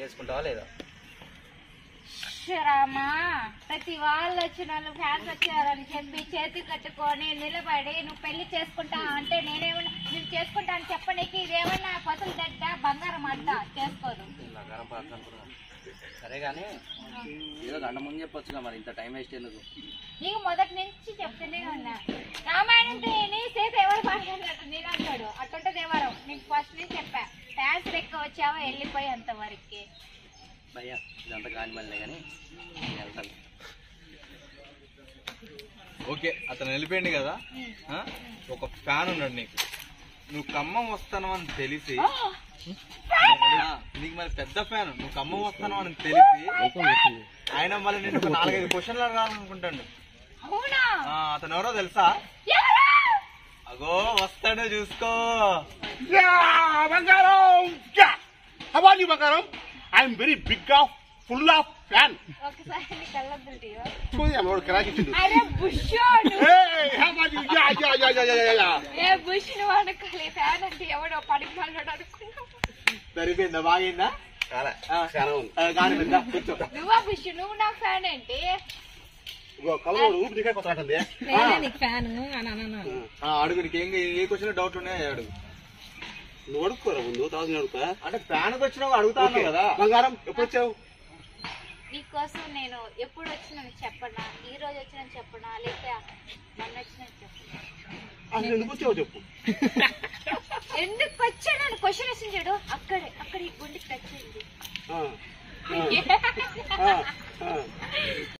చేసుకుంటావా లేదా రామా ప్రతి వాళ్ళు వచ్చిన వాళ్ళు ఫ్యాన్స్ వచ్చారని చెప్పి చేతి కట్టుకొని నిలబడి నువ్వు పెళ్లి చేసుకుంటా అంటే నేనేమన్నా నేను చేసుకుంటా అని చెప్పనీకి ఇదేమన్నా పసులు దగ్గర బంగారం అంట చేసుకోదు ఇలా గరం పాత్ర అనుకున్నాను సరే కానీ ఏదో గంట ముందు చెప్పొచ్చుగా మరి ఇంత టైం వేస్ట్ ఎందుకు నీకు మొదటి నుంచి చెప్తూనే ఉన్నా రామాయణం నీ చేతి ఎవరు మాట్లాడినట్టు నేను అంటాడు అట్టుంటే దేవారం నీకు ఫస్ట్ నుంచి చెప్పా ఫ్యాన్స్ లెక్క వచ్చావా వెళ్ళిపోయి అంతవరకు భయ్యా ఇదంతా కాని మళ్ళీ కానీ నేను వెళ్తాను ఓకే అతను వెళ్ళిపోయింది కదా ఆ? ఒక ఫ్యాన్ ఉన్నాడు నీకు నువ్వు ఖమ్మం వస్తాను అని తెలిసి ఆ, నీకు మరి పెద్ద ఫ్యాన్ నువ్వు ఖమ్మం వస్తాను అని తెలిసి ఆయన మళ్ళీ నేను ఒక నాలుగైదు క్వశ్చన్లు అడగాలనుకుంటాడు అవునా ఆ, అతను ఎవరో తెలుసా ఎవరు? అగో వస్తాడు చూసుకో Yeah, Bangaram! Yeah! How are you, Bangaram? I'm very big of, full of fan. ఒకసారి నీ కళ్ళొద్దుంటియో Show them our Karachi to do. అరే బుషోడు Hey, how are you? Yeah, yeah, yeah, yeah, yeah, yeah, yeah. ఏ Bush నువ్వు అనుకోలే fan అంటే ఎవడో పడికి మళ్ళీ అనుకున్నావు సరిపోయిందా బాగైందా చాలా చాలా ఉంది. కానీ పెద్ద కూర్చో నువ్వా బుష్ నువ్వు నా ఫ్యాన్ ఏంటి ఇగో కలవడు ఊపి దిగా కొత్త ఆటండి. నేనే నీకు ఫ్యాన్ అని అన్నాను ఆ, అడుగు నీకు ఏం ఏ క్వశ్చన్ డౌట్ ఉన్నాయో అడుగు నువ్వు అడుక్కోరా ముందు తర్వాత నేను అడుగుతా అంటే ఫ్యాన్కి వచ్చినావు అడుగుతా ఓకే. కదా బంగారం ఎప్పుడు వచ్చావు నీకోసం నేను ఎప్పుడు వచ్చినాను చెప్పనా ఈ రోజు వచ్చినాను చెప్పనా లేకపోతే మొన్న వచ్చినాను చెప్పనా అసలు ఎందుకు వచ్చావు చెప్పు ఎందుకు వచ్చాను క్వశ్చన్ వేసింది చూడు అక్కడే అక్కడ ఈ గుండెకి టచ్ అయింది ఆ, ఆ, ఆ, ఆ.